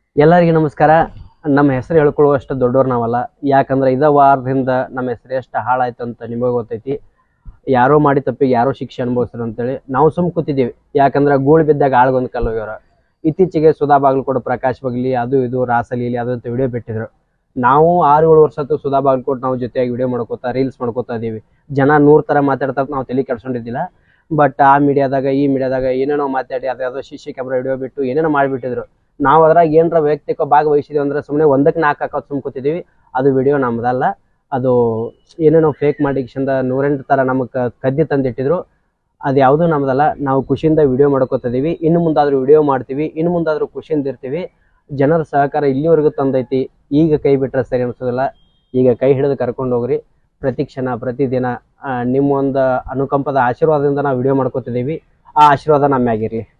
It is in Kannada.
ಎಲ್ಲರಿಗೂ ನಮಸ್ಕಾರ ನಮ್ಮ ಹೆಸರು ಹೇಳ್ಕೊಳ್ಳುವಷ್ಟು ದೊಡ್ಡವ್ರು ನಾವಲ್ಲ ಯಾಕಂದ್ರೆ ಇದ ವಾರದಿಂದ ನಮ್ಮ ಹೆಸರು ಎಷ್ಟು ಹಾಳಾಯ್ತು ಅಂತ ನಿಮಗೆ ಗೊತ್ತೈತಿ ಯಾರೋ ಮಾಡಿ ತಪ್ಪಿಗೆ ಯಾರೋ ಶಿಕ್ಷೆ ಅನುಭವಿಸ್ತಾರೆ ಅಂತೇಳಿ ನಾವು ಸುಮ್ ಕೂತಿದ್ದೀವಿ ಯಾಕಂದ್ರೆ ಗೂಳು ಬಿದ್ದಾಗ ಆಳ್ಗೊಂದು ಕಲ್ಲು ಹೋಗ್ಯಾರ ಇತ್ತೀಚೆಗೆ ಸುಧಾ ಬಾಗಲಕೋಟೆ ಪ್ರಕಾಶ್ ಬಗ್ಲಿ ಅದು ಇದು ರಾಸಲೀಲಿ ಅದು ಅಂತ ವಿಡಿಯೋ ಬಿಟ್ಟಿದ್ರು ನಾವು ಆರು ಏಳು ವರ್ಷ ಆಯ್ತು ಸುಧಾ ಬಾಗಲಕೋಟೆ ನಾವು ಜೊತೆಯಾಗಿ ವಿಡಿಯೋ ಮಾಡ್ಕೋತಾ ರೀಲ್ಸ್ ಮಾಡ್ಕೋತಾ ಇದೀವಿ ಜನ ನೂರ್ ತರ ಮಾತಾಡ್ತಾ ನಾವು ತಲೆ ಕೆಡ್ಸ್ಕೊಂಡಿದ್ದಿಲ್ಲ ಬಟ್ ಆ ಮೀಡಿಯಾದಾಗ ಈ ಮೀಡಿಯಾದಾಗ ಏನೇನೋ ಮಾತಾಡಿ ಅದ್ಯಾವುದೋ ಶಿಶಿ ಕ್ಯಾಮ್ರಾ ವಿಡಿಯೋ ಬಿಟ್ಟು ಏನೇನೋ ಮಾಡಿಬಿಟ್ಟಿದ್ರು ನಾವು ಅದ್ರಾಗ ಏನರ ವೈಯಕ್ತಿಕ ಭಾಗವಹಿಸಿದ್ವಿ ಅಂದ್ರೆ ಸುಮ್ಮನೆ ಒಂದಕ್ಕೆ ನಾಲ್ಕು ಹಾಕೋದು ಸುಮ್ ಕೂತಿದ್ದೀವಿ ಅದು ವಿಡಿಯೋ ನಮ್ದಲ್ಲ ಅದು ಏನೇನೋ ಫೇಕ್ ಮಾಡಿ ಚಂದ ನೂರೆಂಟು ಥರ ನಮಗೆ ಕದ್ದಿ ತಂದಿಟ್ಟಿದ್ರು ಅದು ಯಾವುದೂ ನಮ್ದಲ್ಲ ನಾವು ಖುಷಿಯಿಂದ ವಿಡಿಯೋ ಮಾಡ್ಕೋತಿದ್ದೀವಿ ಇನ್ನು ಮುಂದಾದ್ರೂ ವಿಡಿಯೋ ಮಾಡ್ತೀವಿ ಇನ್ನು ಮುಂದಾದ್ರೂ ಖುಷಿಯಿಂದ ಇರ್ತೀವಿ ಜನರ ಸಹಕಾರ ಇಲ್ಲಿವರೆಗೂ ತಂದೈತಿ ಈಗ ಕೈ ಬಿಟ್ರೆ ಸರಿ ಅನ್ಸೋದಿಲ್ಲ ಈಗ ಕೈ ಹಿಡಿದು ಕರ್ಕೊಂಡು ಹೋಗ್ರಿ ಪ್ರತಿ ಕ್ಷಣ ಪ್ರತಿದಿನ ಆ, ನಿಮ್ಮ ಒಂದು ಅನುಕಂಪದ ಆಶೀರ್ವಾದದಿಂದ ನಾವು ವಿಡಿಯೋ ಮಾಡ್ಕೋತಿದ್ದೀವಿ ಆ ಆಶೀರ್ವಾದ ನಮ್ಮ ಮ್ಯಾಗಿರ್ಲಿ